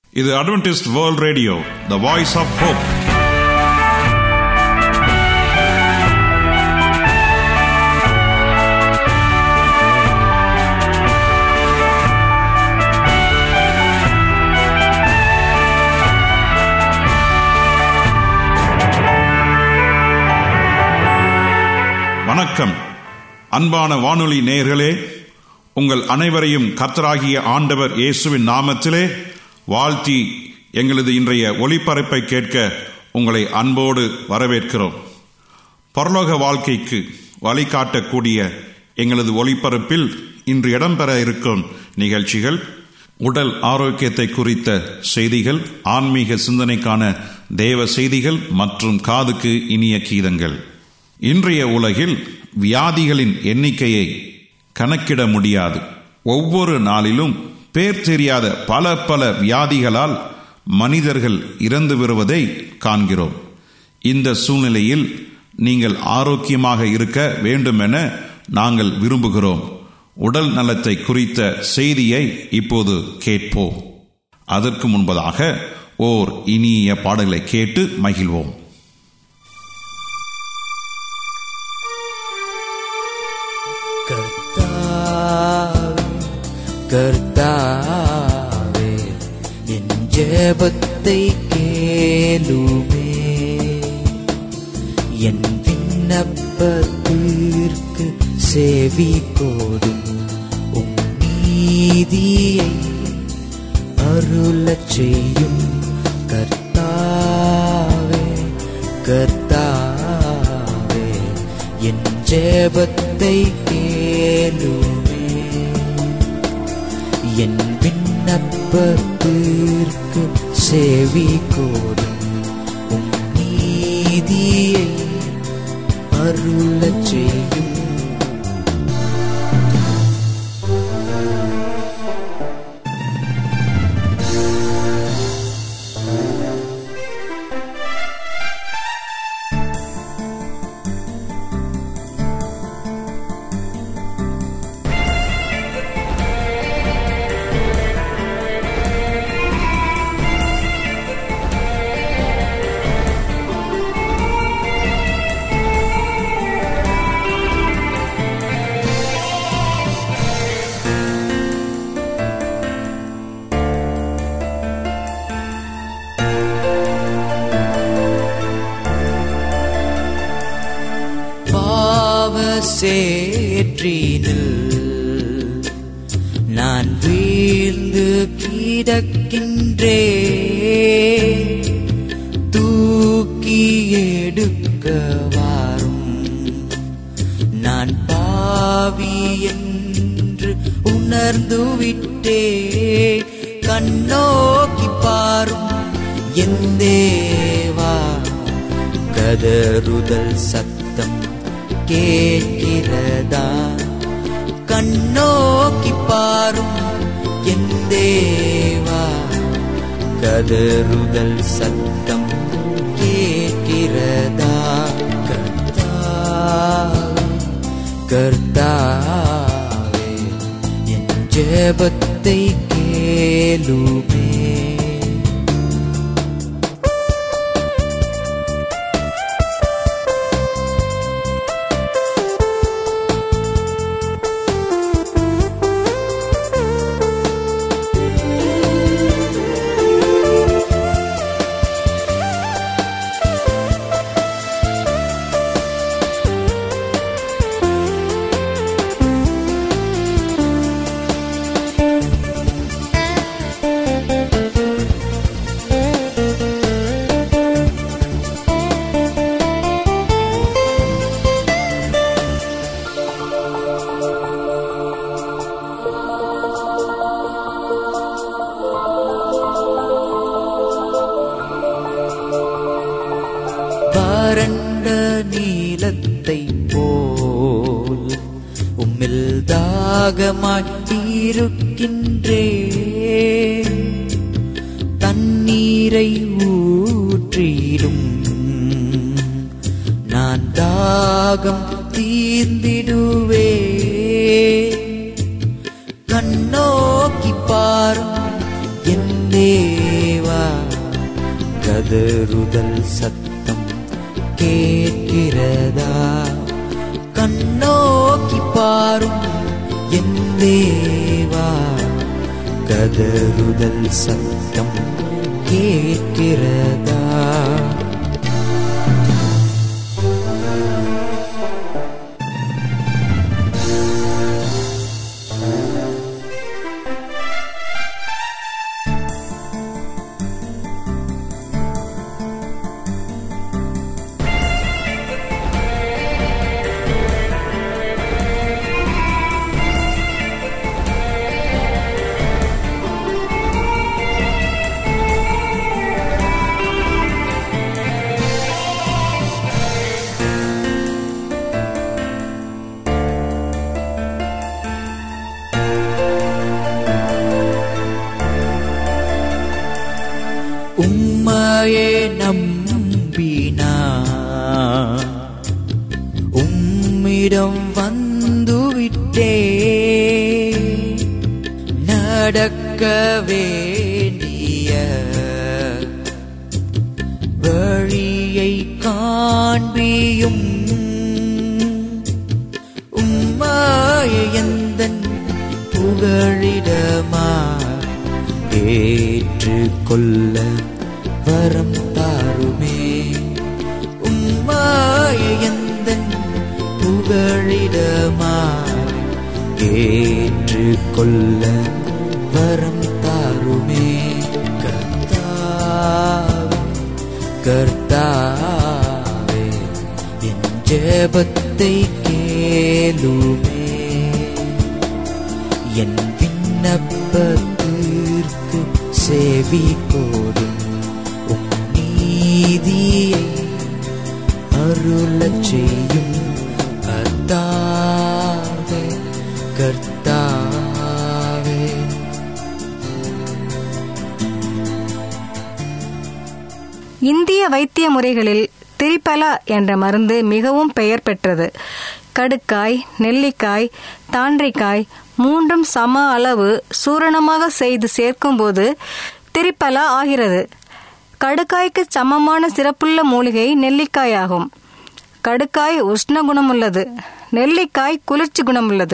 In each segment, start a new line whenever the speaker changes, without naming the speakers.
இது Adventist World Radio the voice of hope வணக்கம் அன்பான வானொலி நேயர்களே உங்கள் அனைவரையும் கர்த்தராகிய ஆண்டவர் இயேசுவின் நாமத்திலே வாழ்த்தி எங்களது இன்றைய ஒளிபரப்பை கேட்க உங்களை அன்போடு வரவேற்கிறோம் பரலோக வாழ்க்கைக்கு வழிகாட்டக்கூடிய எங்களது ஒளிபரப்பில் இன்று இடம்பெற இருக்கும் நிகழ்ச்சிகள் உடல் ஆரோக்கியத்தை குறித்த செய்திகள் ஆன்மீக சிந்தனைக்கான தேவ செய்திகள் மற்றும் காதுக்கு இனிய கீதங்கள் இன்றைய உலகில் வியாதிகளின் எண்ணிக்கையை கணக்கிட முடியாது ஒவ்வொரு நாளிலும் பேர் தெரியாத பல பல வியாதிகளால் மனிதர்கள் இறந்து வருவதை காண்கிறோம் இந்த சூழ்நிலையில் நீங்கள் ஆரோக்கியமாக இருக்க வேண்டுமென நாங்கள் விரும்புகிறோம் உடல் நலத்தை குறித்த செய்தியை இப்போது கேட்போம் அதற்கு முன்பதாக ஓர் இனிய பாடலை கேட்டு மகிழ்வோம்
கர்த்தாவே கர்த்தாவே என் ஜெபத்தை கேளுமே என் விண்ணப்பத்திற்கு செவி கோடும் உம் நீதியை அருளச் செய்யும் கர்த்தாவே கர்த்தாவே என் ஜெபத்தை கேளுமே என் விண்ணப்பத்திற்கு செவி கோடும் உம் நீதியை அருளச் செய்யும் பாவ சேற்றினில் நான் வீழ்ந்து கிடக்கின்றே தூக்கி எடுக்க வாரும் நான் பாவி என்று உணர்ந்து விட்டே கண்ணோக்கி பாரும் என் தேவா கதறுதல் சத்தம் கேட்கிறதா கண்ணோக்கி பாரும் என் தேவா கதறுதல் சத்தம் கேட்கிறதா கர்த்தாவே கர்த்தாவே என் ஜெபத்தை கேளுமே வறண்ட நீலத்தை போல் உம்மில் தாகமாய் இருக்கின்றே தண்ணீரை ஊற்றிடும் நான் தாகம் தீர்ந்திடுவே கண்ணோக்கி பாரும் என் தேவா கதறுதல் சத்தம் கேட்கிறதா கண்ணோக்கி பாரும் என் தேவா கதறுதல் சத்தம் கேட்கிறதா உம்மையே நம்பினா உம்மிடம் வந்துவிட்டே நடக்க வேண்டிய வழியை காண்பியும் உம்மாயை எந்தன் புகழிடமா ஏற்றுக்கொள்ள வரம் தாருமே உம்மாயை எந்தன் புகழிடமா ஏற்றுக்கொள்ள வரம் தாருமே கர்த்தாவே கர்த்தாவே என் ஜெபத்தை கேளுமே என் விண்ணப்பத்திற்கு செவி கோடும் உம் நீதியை அருளச் செய்யும் கர்த்தாவே கர்த்தாவே
இந்திய வைத்திய முறைகளில் திரிபலா என்ற மருந்து மிகவும் பெயர் பெற்றது கடுக்காய் நெல்லிக்காய் தாண்டிக்காய் மூன்றும் சம அளவு சூரணமாக செய்து சேர்க்கும்போது திரிபலா ஆகிறது கடுக்காய்க்கு சமமான சிறப்புள்ள மூலிகை நெல்லிக்காய் ஆகும் கடுக்காய் உஷ்ண குணமுள்ளது நெல்லிக்காய் குளிர்ச்சி குணமுள்ளது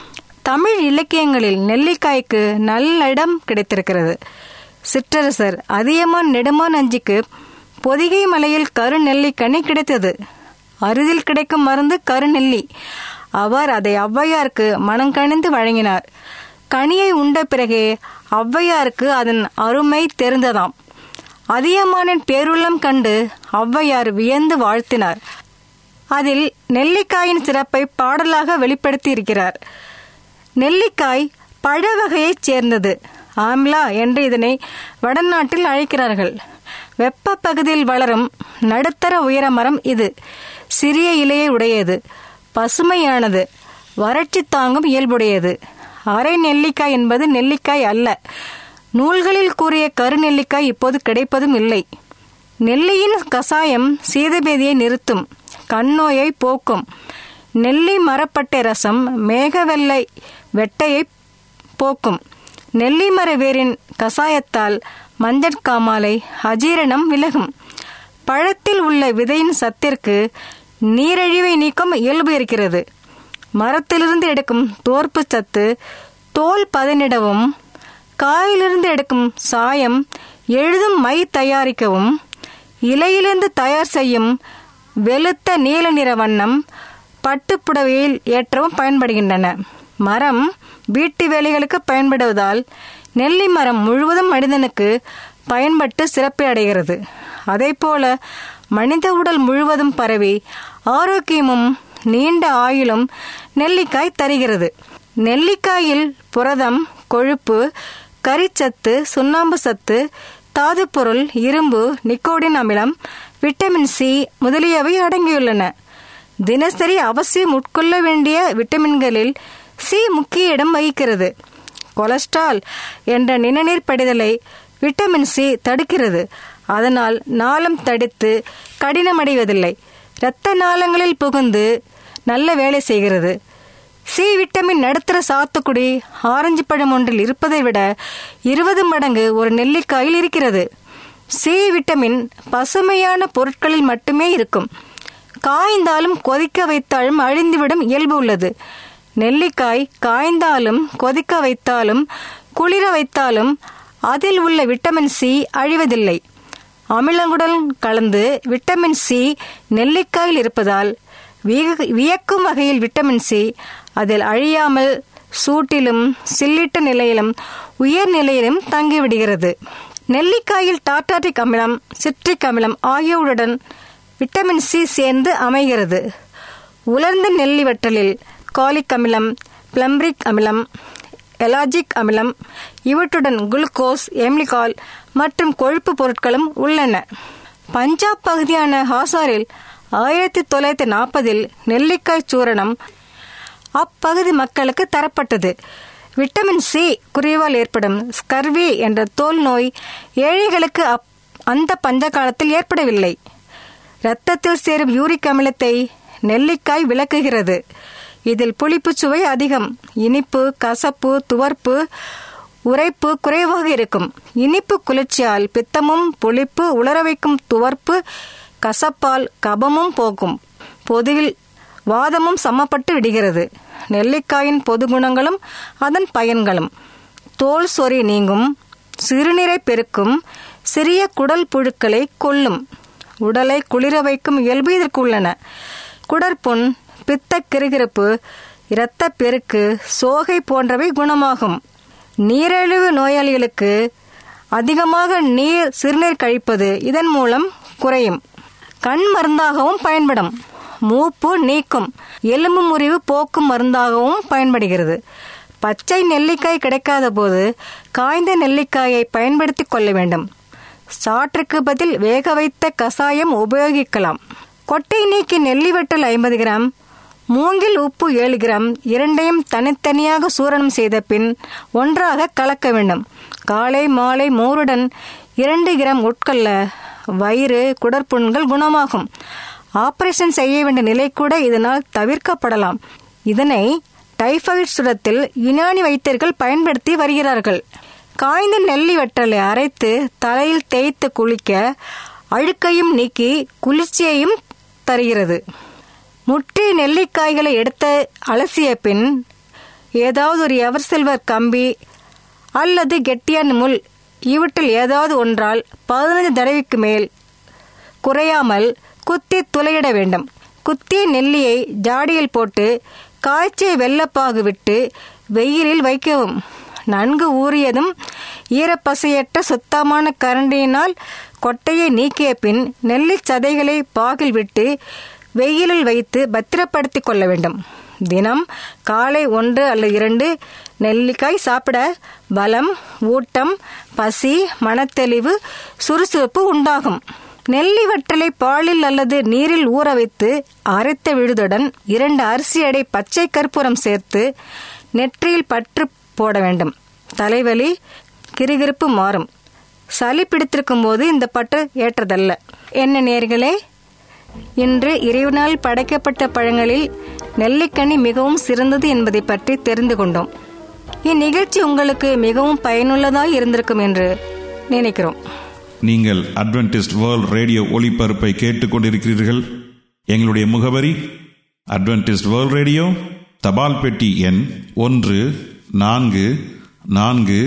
தமிழ் இலக்கியங்களில் நெல்லிக்காய்க்கு நல்ல இடம் கிடைத்திருக்கிறது சிற்றரசர் அதியமான் நெடுமான் அஞ்சிக்கு பொதிகை மலையில் கருநெல்லிக்கனி கிடைத்தது அரிதில் கிடைக்கும் மருந்து கருநெல்லி அவர் அதை ஔவையாருக்கு மனங்கணிந்து வழங்கினார் கனியை உண்ட பிறகே ஔவையாருக்கு அதன் அருமை தெரிந்ததாம் அதியமானின் பேருள்ளம் கண்டு ஔவையார் வியந்து வாழ்த்தினார் அதில் நெல்லிக்காயின் சிறப்பை பாடலாக வெளிப்படுத்தி இருக்கிறார் நெல்லிக்காய் பழ வகையைச் சேர்ந்தது ஆம்லா என்று இதனை வடநாட்டில் அழைக்கிறார்கள் வெப்ப பகுதியில் வளரும் நடுத்தர உயர மரம் இது சிறிய இலையை உடையது பசுமையானது வறட்சி தாங்கும் இயல்புடையது அரை நெல்லிக்காய் என்பது நெல்லிக்காய் அல்ல நூல்களில் கூறிய கருநெல்லிக்காய் இப்போது கிடைப்பதும் இல்லை நெல்லியின் கசாயம் சீதபேதியை நிறுத்தும் கண்ணோயை போக்கும் நெல்லி மரப்பட்டை ரசம் மேகவெள்ளை வெட்டையை போக்கும் நெல்லி மர வேரின் கசாயத்தால் மஞ்சட்காமாலை அஜீரணம் விலகும் பழத்தில் உள்ள விதையின் சத்திற்கு நீரழிவை நீக்கும் இயல்பு இருக்கிறது மரத்திலிருந்து எடுக்கும் தோற்பு சத்து தோல் பதனிடவும் காயிலிருந்து எடுக்கும் சாயம் எழுதும் மை தயாரிக்கவும் இலையிலிருந்து தயார் செய்யும் வெளுத்த நீல நிற வண்ணம் பட்டுப்புடவையில் ஏற்றவும் பயன்படுகின்றன மரம் வீட்டு வேலைகளுக்கு பயன்படுவதால் நெல்லி மரம் முழுவதும் மனிதனுக்கு பயன்பட்டு சிறப்பை அடைகிறது அதேபோல மனித உடல் முழுவதும் பரவி ஆரோக்கியமும் நீண்ட ஆயுளும் நெல்லிக்காய் தருகிறது நெல்லிக்காயில் புரதம் கொழுப்பு கரிச்சத்து சுண்ணாம்பு சத்து தாதுப்பொருள் இரும்பு நிக்கோடின் அமிலம் விட்டமின் சி முதலியவை அடங்கியுள்ளன தினசரி அவசியம் உட்கொள்ள வேண்டிய விட்டமின்களில் சி முக்கிய இடம் வகிக்கிறது கொலஸ்ட்ரால் என்ற நிணநீர் படிதலை விட்டமின் சி தடுக்கிறது அதனால் நாளம் தடித்து கடினமடைவதில்லை இரத்த நாளங்களில் புகுந்து நல்ல வேலை செய்கிறது சி விட்டமின் நடுத்தர சாத்துக்குடி ஆரஞ்சு பழம் ஒன்றில் இருப்பதை விட இருபது மடங்கு ஒரு நெல்லிக்காயில் இருக்கிறது சி விட்டமின் பசுமையான பொருட்களில் மட்டுமே இருக்கும் காய்ந்தாலும் கொதிக்க வைத்தாலும் அழிந்துவிடும் இயல்பு உள்ளது நெல்லிக்காய் காய்ந்தாலும் கொதிக்க வைத்தாலும் குளிர வைத்தாலும் அதில் உள்ள விட்டமின் சி அழிவதில்லை அமிலங்குடன் கலந்து விட்டமின் சி நெல்லிக்காயில் இருப்பதால் வியக- வியக்கும் வகையில் விட்டமின் சி அதில் அழியாமல் சூட்டிலும் சில்லிட்ட நிலையிலும் உயர் நிலையிலும் தங்கிவிடுகிறது நெல்லிக்காயில் டார்டாரிக் அமிலம் சிட்ரிக் அமிலம் ஆகியவற்றுடன் விட்டமின் சி சேர்ந்து அமைகிறது உலர்ந்த நெல்லி வற்றலில் காலிக் அமிலம் பிளம்பரிக் அமிலம் எலாஜிக் அமிலம் இவற்றுடன் குளுக்கோஸ் எம்லிகால் மற்றும் கொழுப்பு பொருட்களும் உள்ளன பஞ்சாப் பகுதியான ஹாசாரில் ஆயிரத்தி தொள்ளாயிரத்தி நாற்பதில் நெல்லிக்காய் சூரணம் அப்பகுதி மக்களுக்கு தரப்பட்டது விட்டமின் சி குறைவால் ஏற்படும் ஸ்கர்வி என்ற தோல் நோய் ஏழைகளுக்கு அப் அந்த பஞ்ச காலத்தில் ஏற்படவில்லை இரத்தத்தில் சேரும் யூரிக் அமிலத்தை நெல்லிக்காய் விளக்குகிறது இதில் புளிப்புச் சுவை அதிகம் இனிப்பு கசப்பு துவர்ப்பு உரைப்பு குறைவாக இருக்கும் இனிப்பு குளிர்ச்சியால் பித்தமும் புளிப்பு உலர வைக்கும் துவர்ப்பு கசப்பால் கபமும் போகும் பொதுவில் வாதமும் சமப்பட்டு விடுகிறது நெல்லிக்காயின் பொது குணங்களும் அதன் பயன்களும் தோல் சொறி நீங்கும் சிறுநீரை பெருக்கும் சிறிய குடல் புழுக்களை கொல்லும் உடலை குளிர வைக்கும் இயல்பு இதற்கு உள்ளன குடற்புண் பித்த கிருகிருப்பு இரத்தப் பெருக்கு சோகை போன்றவை குணமாகும் நீரிழிவு நோயாளிகளுக்கு அதிகமாக நீர் சிறுநீர் கழிப்பது இதன் மூலம் குறையும் கண் மருந்தாகவும் பயன்படும் மூப்பு நீக்கும் எலும்பு முறிவு போக்கும் மருந்தாகவும் பயன்படுகிறது பச்சை நெல்லிக்காய் கிடைக்காத போது காய்ந்த நெல்லிக்காயை பயன்படுத்திக் கொள்ள வேண்டும் சாற்றுக்கு பதில் வேக வைத்த கசாயம் உபயோகிக்கலாம் கொட்டை நீக்கி நெல்லி வற்றல் ஐம்பது கிராம் மூங்கில் உப்பு ஏழு கிராம் இரண்டையும் தனித்தனியாக சூரணம் செய்த பின் ஒன்றாக கலக்க வேண்டும் காலை மாலை மோருடன் இரண்டு கிராம் உட்கொள்ள வயிறு குடற்புண்கள் குணமாகும் ஆபரேஷன் செய்ய வேண்டிய நிலை கூட இதனால் தவிர்க்கப்படலாம் இதனை டைபாய்டு சுரத்தில் யுனானி வைத்தியர்கள் பயன்படுத்தி வருகிறார்கள் காய்ந்த நெல்லி வற்றலை அரைத்து தலையில் தேய்த்து குளிக்க அழுக்கையும் நீக்கி குளிர்ச்சியையும் தருகிறது முற்றி நெல்லிக்காய்களை எடுத்து அலசிய பின் ஏதாவது ஒரு எவர் சில்வர் கம்பி அல்லது கெட்டியான முள் இவற்றில் ஏதாவது ஒன்றால் பதினைந்து தடவைக்கு மேல் குறையாமல் குத்தி துளையிட வேண்டும் குத்திய நெல்லியை ஜாடியில் போட்டு காய்ச்சிய வெள்ளப்பாகு விட்டு வெயிலில் வைக்கவும் நன்கு ஊறியதும் ஈரப்பசையற்ற சுத்தமான கரண்டியினால் கொட்டையை நீக்கிய பின் நெல்லிச் சதைகளை பாகில் விட்டு வெயிலில் வைத்து பத்திரப்படுத்திக் கொள்ள வேண்டும் தினம் காலை ஒன்று அல்லது இரண்டு நெல்லிக்காய் சாப்பிட பலம் ஊட்டம் பசி மனத்தெளிவு சுறுசுறுப்பு உண்டாகும் நெல்லி வற்றலை பாலில் அல்லது நீரில் ஊற வைத்து அரைத்த விழுதுடன் இரண்டு அரிசி அடை பச்சை கற்பூரம் சேர்த்து நெற்றியில் பற்று போட வேண்டும் தலைவலி கிருகிருப்பு மாறும் சளி பிடித்திருக்கும் போது இந்த பற்று ஏற்றதல்ல என்ன நேர்களே இன்று இறைவனால் படைக்கப்பட்ட பழங்களில் நெல்லிக்கனி மிகவும் சிறந்தது என்பதை பற்றி தெரிந்து கொண்டோம் இந்நிகழ்ச்சி உங்களுக்கு மிகவும் பயனுள்ளதாய் இருந்திருக்கும் என்று நினைக்கிறோம்
நீங்கள் அட்வென்டிஸ்ட் வேர்ல்ட் ரேடியோ ஒளிபரப்பை கேட்டுக்கொண்டிருக்கிறீர்கள் எங்களுடைய முகவரி அட்வென்டிஸ்ட் வேர்ல்ட் ரேடியோ தபால் பெட்டி எண் ஒன்று நான்கு நான்கு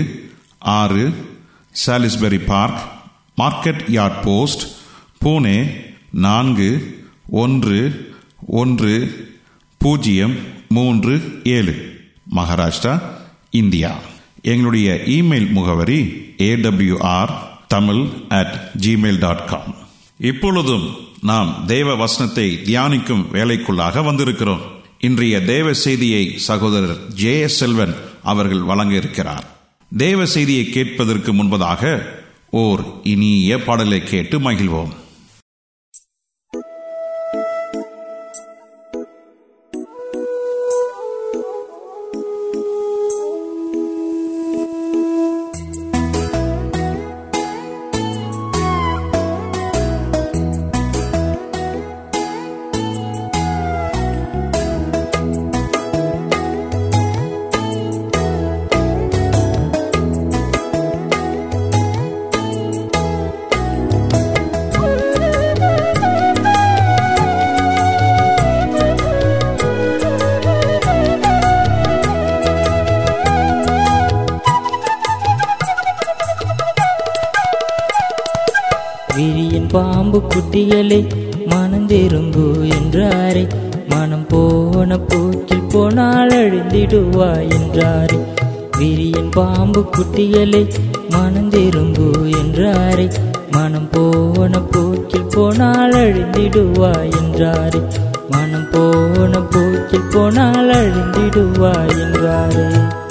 ஆறு Salisbury Park market yard post Pune நான்கு ஒன்று ஒன்று பூஜ்ஜியம் மூன்று ஏழு மகாராஷ்டிரா இந்தியா எங்களுடைய இமெயில் முகவரி AWR Tamil at Gmail dot com இப்பொழுதும் நாம் தேவ வசனத்தை தியானிக்கும் வேலைக்குள்ளாக வந்திருக்கிறோம் இன்றைய தேவ செய்தியை சகோதரர் ஜே எஸ் செல்வன் அவர்கள் வழங்க இருக்கிறார் தேவ செய்தியை கேட்பதற்கு முன்பதாக ஓர் இனிய பாடலை கேட்டு மகிழ்வோம்
ஆ
விரியின் பாம்பு குட்டிகளே மனம் திரும்பு என்றாரே மனம் போன போக்கில் போனால் அழிந்திடுவாய் என்றாரே விரியின் பாம்பு குட்டிகளே மனம் திரும்பு என்றாரே மனம் போன போக்கில் போனால் அழிந்திடுவாய் என்றாரே மனம் போன போக்கில் போனால் அழிந்திடுவாய் என்றாரே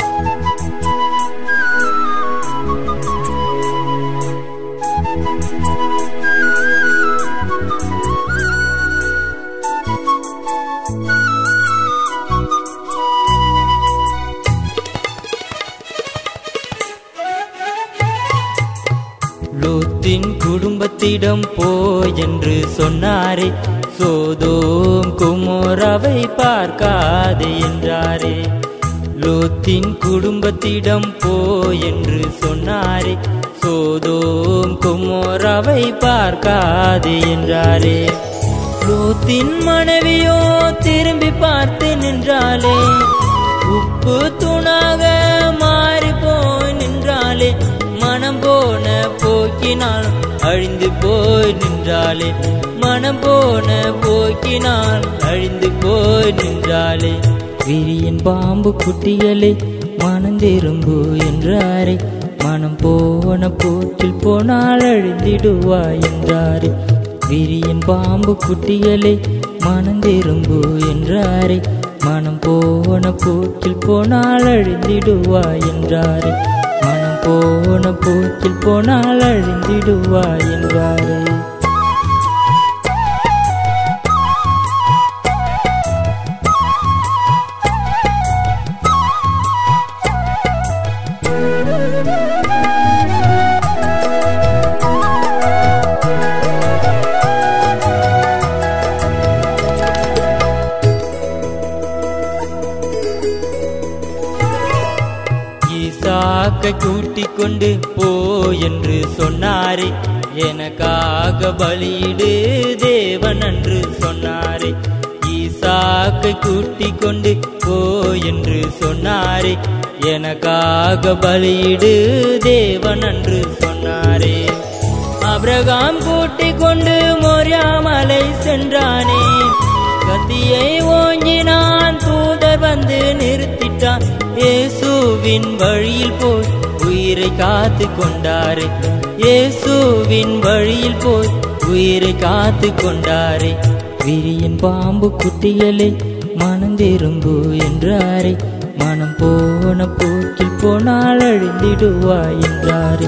லோத்தின் குடும்பத்திடம் போ என்று சொன்னாரே சோதோம் குமோராவை பார்க்காதே என்றாரே லோத்தின் குடும்பத்திடம் போ என்று சொன்னாரே சோதோம் குமோராவை பார்க்காதே என்றாரே லோத்தின் மனைவியோ திரும்பி பார்த்து நின்றாளே உப்பு தூணாக மாறி போய் நின்றாளே மனம் போன போக்கினால் அழிந்து போய் நின்றாளே மனம் போன போக்கினால் அழிந்து போய் நின்றாளே விரியின் பாம்பு குட்டிகளே மனம் திரும்பு என்றாரே மனம் போன போக்கில் போனால் அழிந்திடுவாய் என்றாரே விரியின் பாம்பு குட்டிகளே மனம் திரும்பு என்றாரே மனம் போன போக்கில் போனால் அழிந்திடுவாய் என்றாரே மனம் போன போக்கில் போனால் அழிந்திடுவாய் என்றாரே ஈசாக்கை கூட்டிக் கொண்டு போ என்று சொன்னாரே எனக்காக பலியிடு தேவன் என்று சொன்னாரே ஈசாக்கை கூட்டிக் கொண்டு போ என்று சொன்னாரே எனக்காக பலியிடு தேவன் என்று சொன்னாரே அபிரகாம் கூட்டிக் கொண்டு மொரியாமலை சென்றானே கத்தியை ஓங்கினான் தூதர் வந்து நிறுத்திட்டான் இயேசுவின் வழியில் போய் உயிரை காத்து கொண்டாரே இயேசுவின் வழியில் போய் உயிரை காத்து கொண்டாரே விரியின் பாம்பு குட்டிகளே மனம் திரும்பு என்றாரே மனம் போன போக்கில் போனால் அழிந்திடுவாய் என்றாரே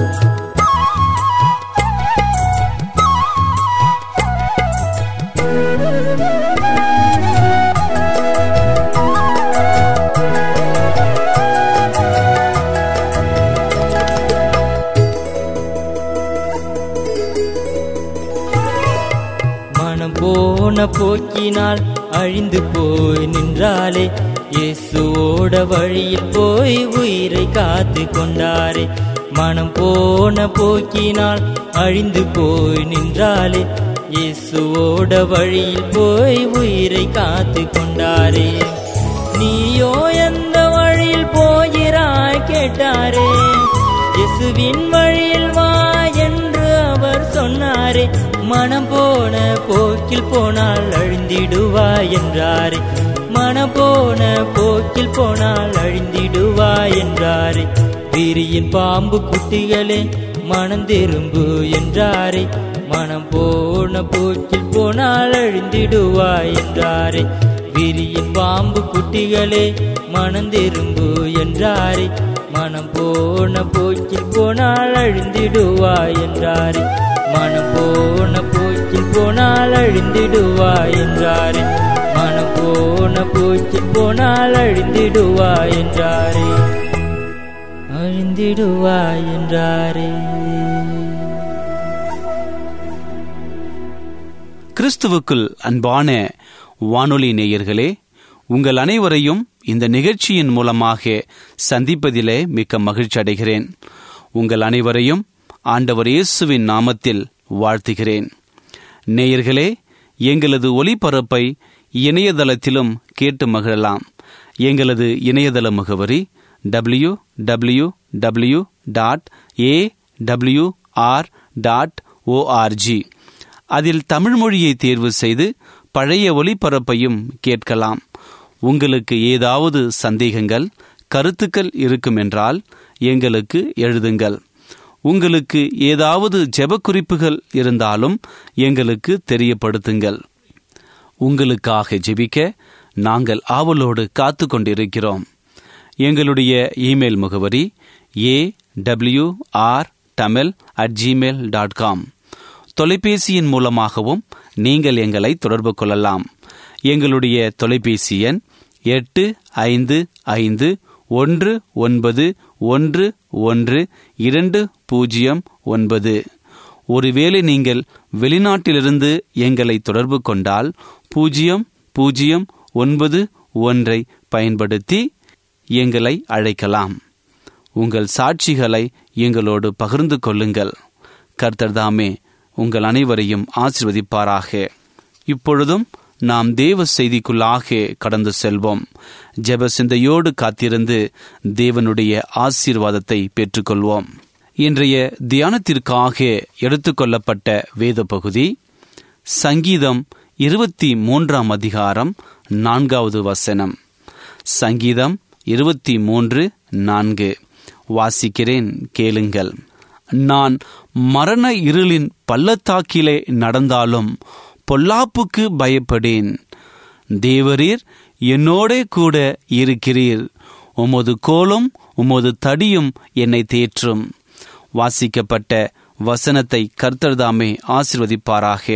மனம் போன போக்கினால் அழிந்து போய் நின்றாலே இயேசுவோட வழியில் போய் உயிரை காத்து கொண்டாரே மனம் போன போக்கினால் அழிந்து போய் நின்றாலே இயேசுவோட வழியில் போய் உயிரை காத்து கொண்டாரே நீயோ எந்த வழியில் போகிறாய் கேட்டாரே இயேசுவின் வழியில் வா என்று அவர் சொன்னாரே மனம் போன போக்கில் போனால் அழிந்திடுவாய் என்றாரே மனம் போன போக்கில் போனால் அழிந்திடுவாய் என்றாரே விரியின் பாம்பு குட்டிகளே மனம் திரும்பு என்றாரே மனம் போன போக்கில் போனால் அழிந்திடுவாய் என்றாரே விரியின் பாம்பு குட்டிகளே மனம் திரும்பு என்றாரே மனம் போன போக்கில் போனால் அழிந்திடுவாய் என்றாரே மனம் போன போக்கில் போனால் அழிந்திடுவாய் என்றாரே மனம் போன போக்கில் போனால் அழிந்திடுவாய் என்றாரே அழிந்திடுவாய் என்றாரே
கிறிஸ்துவுக்குள் அன்பான வானொலி நேயர்களே உங்கள் அனைவரையும் இந்த நிகழ்ச்சியின் மூலமாக சந்திப்பதிலே மிக்க மகிழ்ச்சி அடைகிறேன் உங்கள் அனைவரையும் ஆண்டவர் இயேசுவின் நாமத்தில் வாழ்த்துகிறேன் நேயர்களே எங்களது ஒலிபரப்பை இணையதளத்திலும் கேட்டு மகிழலாம் எங்களது இணையதள முகவரி W W W dot A W R dot ORG அதில் தமிழ் மொழியை தேர்வு செய்து பழைய ஒளிபரப்பையும் கேட்கலாம் உங்களுக்கு ஏதாவது சந்தேகங்கள் கருத்துக்கள் இருக்குமென்றால் எங்களுக்கு எழுதுங்கள் உங்களுக்கு ஏதாவது ஜெப குறிப்புகள் இருந்தாலும் எங்களுக்கு தெரியப்படுத்துங்கள் உங்களுக்காக ஜெபிக்க நாங்கள் ஆவலோடு காத்து கொண்டிருக்கிறோம் எங்களுடைய இமெயில் முகவரி A W R Tamil at Gmail dot com தொலைபேசியின் மூலமாகவும் நீங்கள் எங்களை தொடர்பு கொள்ளலாம் எங்களுடைய தொலைபேசி எண் எட்டு ஐந்து ஐந்து ஒன்று ஒன்பது ஒன்று ஒன்று இரண்டு பூஜ்ஜியம் ஒன்பது ஒருவேளை நீங்கள் வெளிநாட்டிலிருந்து எங்களை தொடர்பு கொண்டால் பூஜ்ஜியம் பூஜ்ஜியம் ஒன்பது ஒன்றை பயன்படுத்தி எங்களை அழைக்கலாம் உங்கள் சாட்சிகளை எங்களோடு பகிர்ந்து கொள்ளுங்கள் கர்த்தர்தாமே உங்கள் அனைவரையும் ஆசிர்வதிப்பாராக இப்பொழுதும் நாம் தேவ செய்திக்குள்ளாக கடந்து செல்வோம் ஜெப சிந்தையோடு காத்திருந்து தேவனுடைய ஆசீர்வாதத்தை பெற்றுக்கொள்வோம் இன்றைய தியானத்திற்காக எடுத்துக்கொள்ளப்பட்ட வேத பகுதி சங்கீதம் இருபத்தி மூன்றாம் அதிகாரம் நான்காவது வசனம் சங்கீதம் இருபத்தி மூன்று நான்கு வாசிக்கிறேன் கேளுங்கள் நான் மரண இருளின் பள்ளத்தாக்கிலே நடந்தாலும் பொல்லாப்புக்கு பயப்படேன் தேவரீர் என்னோடே கூட இருக்கிறீர் உமது கோலும் உமது தடியும் என்னை தேற்றும் வாசிக்கப்பட்ட வசனத்தை கர்த்தர்தாமே ஆசிர்வதிப்பாராக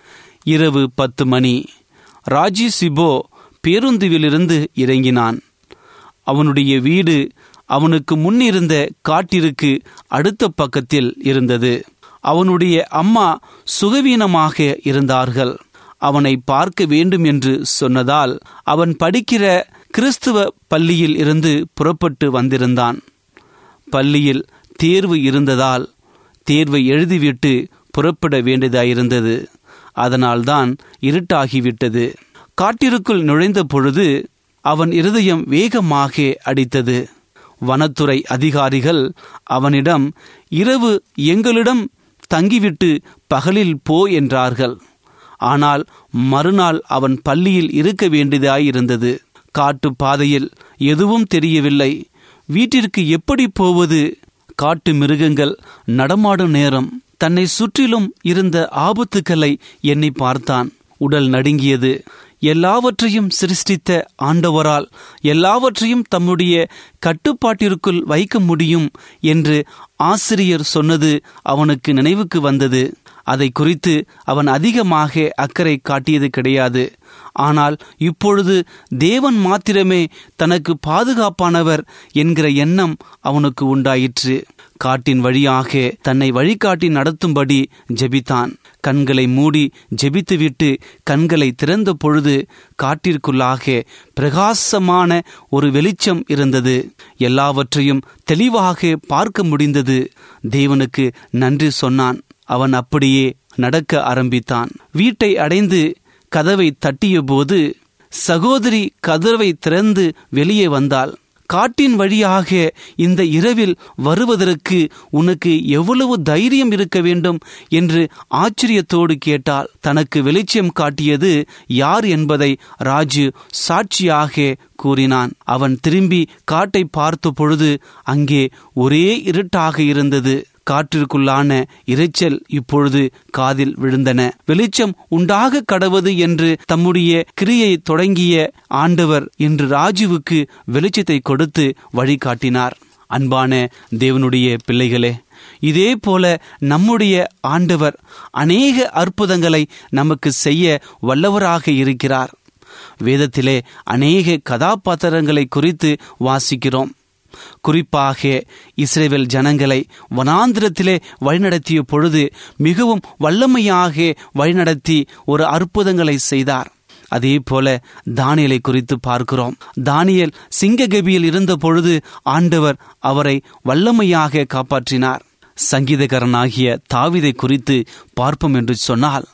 இரவு பத்து மணி ராஜி சிபோ பேருந்துவிலிருந்து இறங்கினான் அவனுடைய வீடு அவனுக்கு முன்னிருந்த காட்டிற்கு அடுத்த பக்கத்தில் இருந்தது அவனுடைய அம்மா சுகவீனமாக இருந்தார்கள் அவனை பார்க்க வேண்டும் என்று சொன்னதால் அவன் படிக்கிற கிறிஸ்துவ பள்ளியில் இருந்து புறப்பட்டு வந்திருந்தான் பள்ளியில் தேர்வு இருந்ததால் தேர்வை எழுதிவிட்டு புறப்பட வேண்டியதாயிருந்தது அதனால்தான் இருட்டாகிவிட்டது காட்டிற்குள் நுழைந்த பொழுது அவன் இருதயம் வேகமாக அடித்தது வனத்துறை அதிகாரிகள் அவனிடம் இரவு எங்களிடம் தங்கிவிட்டு பகலில் போ என்றார்கள் ஆனால் மறுநாள் அவன் பள்ளியில் இருக்க வேண்டியதாயிருந்தது காட்டு பாதையில் எதுவும் தெரியவில்லை வீட்டிற்கு எப்படி போவது காட்டு மிருகங்கள் நடமாடும் நேரம் தன்னை சுற்றிலும் இருந்த ஆபத்துக்களை எண்ணி பார்த்தான் உடல் நடுங்கியது எல்லாவற்றையும் சிருஷ்டித்த ஆண்டவரால் எல்லாவற்றையும் தம்முடைய கட்டுப்பாட்டிற்குள் வைக்க முடியும் என்று ஆசிரியர் சொன்னது அவனுக்கு நினைவுக்கு வந்தது அதை குறித்து அவன் அதிகமாக அக்கறை காட்டியது கிடையாது ஆனால் இப்பொழுது தேவன் மாத்திரமே தனக்கு பாதுகாப்பானவர் என்கிற எண்ணம் அவனுக்கு உண்டாயிற்று காட்டின் வழியாக தன்னை வழிகாட்டி நடத்தும்படி ஜெபித்தான் கண்களை மூடி ஜெபித்துவிட்டு கண்களை திறந்த பொழுது காட்டிற்குள்ளாக பிரகாசமான ஒரு வெளிச்சம் இருந்தது எல்லாவற்றையும் தெளிவாக பார்க்க முடிந்தது தேவனுக்கு நன்றி சொன்னான் அவன் அப்படியே நடக்க ஆரம்பித்தான் வீட்டை அடைந்து கதவை தட்டியபோது சகோதரி கதவை திறந்து வெளியே வந்தாள் காட்டின் வழியாக இந்த இரவில் வருவதற்கு உனக்கு எவ்வளவு தைரியம் இருக்க வேண்டும் என்று ஆச்சரியத்தோடு கேட்டால் தனக்கு வெளிச்சம் காட்டியது யார் என்பதை ராஜு சாட்சியாக கூறினான் அவன் திரும்பி காட்டை பார்த்த பொழுது அங்கே ஒரே இருட்டாக இருந்தது காற்றிற்குள்ளான இரைச்சல் இப்பொழுது காதில் விழுந்தன வெளிச்சம் உண்டாக கடவது என்று தம்முடைய கிரியை தொடங்கிய ஆண்டவர் இன்று ராஜுவுக்கு வெளிச்சத்தை கொடுத்து வழிகாட்டினார் அன்பான தேவனுடைய பிள்ளைகளே இதே போல நம்முடைய ஆண்டவர் அநேக அற்புதங்களை நமக்கு செய்ய வல்லவராக இருக்கிறார் வேதத்திலே அநேக கதாபாத்திரங்களை குறித்து வாசிக்கிறோம் குறிப்பாக இஸ்ரேவேல் ஜனங்களை வனாந்திரத்திலே வழிநடத்திய பொழுது மிகவும் வல்லமையாக வழிநடத்தி ஒரு அற்புதங்களை செய்தார் அதே போல தானியலை குறித்து பார்க்கிறோம் தானியல் சிங்ககபியில் இருந்த பொழுது ஆண்டவர் அவரை வல்லமையாக காப்பாற்றினார் சங்கீதகரனாகிய தாவிதை குறித்து பார்ப்போம் என்று சொன்னால்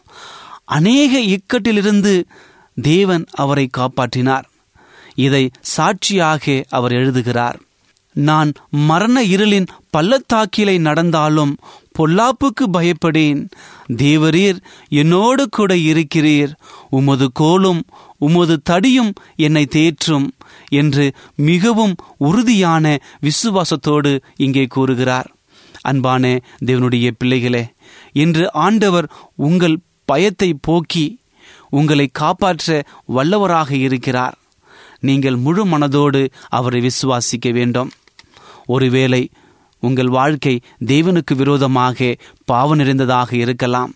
அநேக இக்கட்டிலிருந்து தேவன் அவரை காப்பாற்றினார் இதை சாட்சியாக அவர் எழுதுகிறார் நான் மரண இருளின் பள்ளத்தாக்கிலை நடந்தாலும் பொல்லாப்புக்கு பயப்படேன் தேவரீர் என்னோடு கூட இருக்கிறீர் உமது கோலும் உமது தடியும் என்னை தேற்றும் என்று மிகவும் உறுதியான விசுவாசத்தோடு இங்கே கூறுகிறார் அன்பான தேவனுடைய பிள்ளைகளே இன்று ஆண்டவர் உங்கள் பயத்தை போக்கி உங்களை காப்பாற்ற வல்லவராக இருக்கிறார் நீங்கள் முழு மனதோடு அவரை விசுவாசிக்க வேண்டும் ஒருவேளை உங்கள் வாழ்க்கை தேவனுக்கு விரோதமாக பாவ நிறைந்ததாக இருக்கலாம்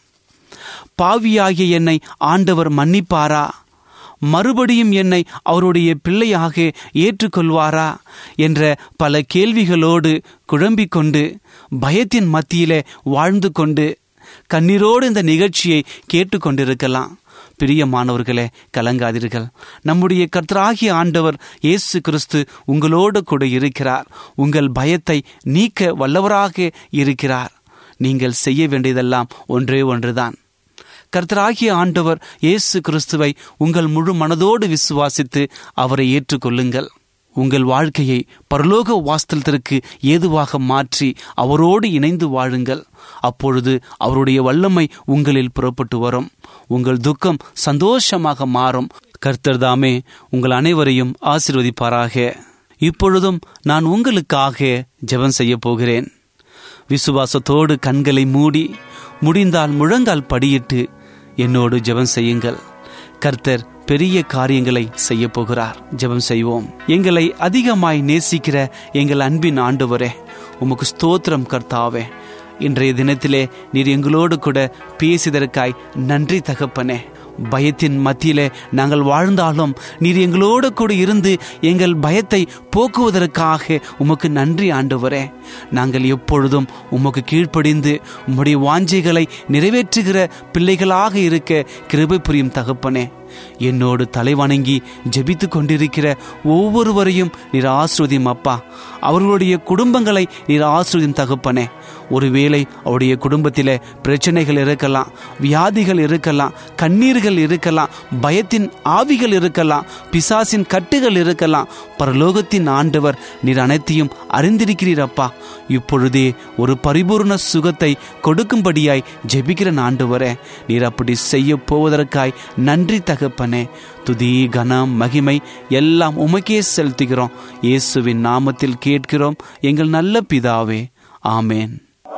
பாவியாகிய என்னை ஆண்டவர் மன்னிப்பாரா மறுபடியும் என்னை அவருடைய பிள்ளையாக ஏற்றுக்கொள்வாரா என்ற பல கேள்விகளோடு குழம்பிக் கொண்டு பயத்தின் மத்தியிலே வாழ்ந்து கொண்டு கண்ணீரோடு இந்த நிகழ்ச்சியை கேட்டுக்கொண்டிருக்கலாம் பிரியமானவர்களே கலங்காதீர்கள் நம்முடைய கர்த்தராகிய ஆண்டவர் இயேசு கிறிஸ்து உங்களோடு கூட இருக்கிறார் உங்கள் பயத்தை நீக்க வல்லவராக இருக்கிறார் நீங்கள் செய்ய வேண்டியதெல்லாம் ஒன்றே ஒன்றுதான் கர்த்தராகிய ஆண்டவர் இயேசு கிறிஸ்துவை உங்கள் முழு மனதோடு விசுவாசித்து அவரை ஏற்றுக்கொள்ளுங்கள் உங்கள் வாழ்க்கையை பரலோக வாஸ்தலத்திற்கு ஏதுவாக மாற்றி அவரோடு இணைந்து வாழுங்கள் அப்பொழுது அவருடைய வல்லமை உங்களில் புறப்பட்டு வரும் உங்கள் துக்கம் சந்தோஷமாக மாறும் கர்த்தர் தாமே உங்கள் அனைவரையும் ஆசிர்வதிப்பாராக இப்பொழுதும் நான் உங்களுக்காக ஜெபம் செய்ய போகிறேன் விசுவாசத்தோடு கண்களை மூடி முடிந்தால் முழங்கால் படியிட்டு என்னோடு ஜெபம் செய்யுங்கள் கர்த்தர் பெரிய காரியங்களை செய்ய போகிறார் ஜெபம் செய்வோம் எங்களை அதிகமாய் நேசிக்கிற எங்கள் அன்பின் ஆண்டவரே உமக்கு ஸ்தோத்திரம் கர்த்தாவே இன்றைய தினத்திலே நீர் எங்களோடு கூட பேசியதற்காய் நன்றி தகப்பனே பயத்தின் மத்தியிலே நாங்கள் வாழ்ந்தாலும் நீர் எங்களோடு கூட இருந்து எங்கள் பயத்தை போக்குவதற்காக உமக்கு நன்றி ஆண்டவரே நாங்கள் எப்பொழுதும் உமக்கு கீழ்ப்படிந்து உம்முடைய வாஞ்சைகளை நிறைவேற்றுகிற பிள்ளைகளாக இருக்க கிருபை புரியும் தகப்பனே என்னோடு தலைவணங்கி ஜெபித்து கொண்டிருக்கிற ஒவ்வொருவரையும் நீர் ஆசிர்வதியும் அப்பா அவர்களுடைய குடும்பங்களை நீர் ஆசிர்வதியும் தகப்பனே ஒருவேளை அவருடைய குடும்பத்தில் பிரச்சனைகள் இருக்கலாம் வியாதிகள் இருக்கலாம் கண்ணீர்கள் இருக்கலாம் பயத்தின் ஆவிகள் இருக்கலாம் பிசாசின் கட்டுகள் இருக்கலாம் பரலோகத்தின் ஆண்டவர் நீர் அனைத்தையும் அறிந்திருக்கிறீர் அப்பா இப்பொழுதே ஒரு பரிபூர்ண சுகத்தை கொடுக்கும்படியாய் ஜெபிக்கிற ஆண்டவரே நீர் அப்படி செய்ய போவதற்காய் நன்றி தகப்பனே துதி கனம் மகிமை எல்லாம் உமக்கே செலுத்துகிறோம் இயேசுவின் நாமத்தில் கேட்கிறோம் எங்கள் நல்ல பிதாவே ஆமேன்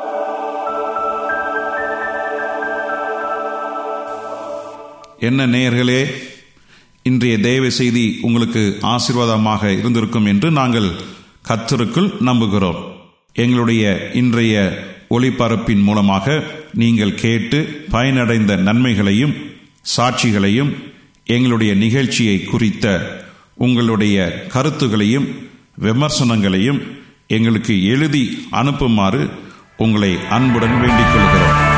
என்ன நேயர்களே இன்றைய தேவ செய்தி உங்களுக்கு ஆசீர்வாதமாக இருந்திருக்கும் என்று நாங்கள் கத்தருக்குள் நம்புகிறோம் எங்களுடைய இன்றைய ஒளிபரப்பின் மூலமாக நீங்கள் கேட்டு பயனடைந்த நன்மைகளையும் சாட்சிகளையும் எங்களுடைய நிகழ்ச்சியை குறித்த உங்களுடைய கருத்துகளையும் விமர்சனங்களையும் எங்களுக்கு எழுதி அனுப்புமாறு உங்களை அன்புடன் வேண்டிக் கொள்கிறோம்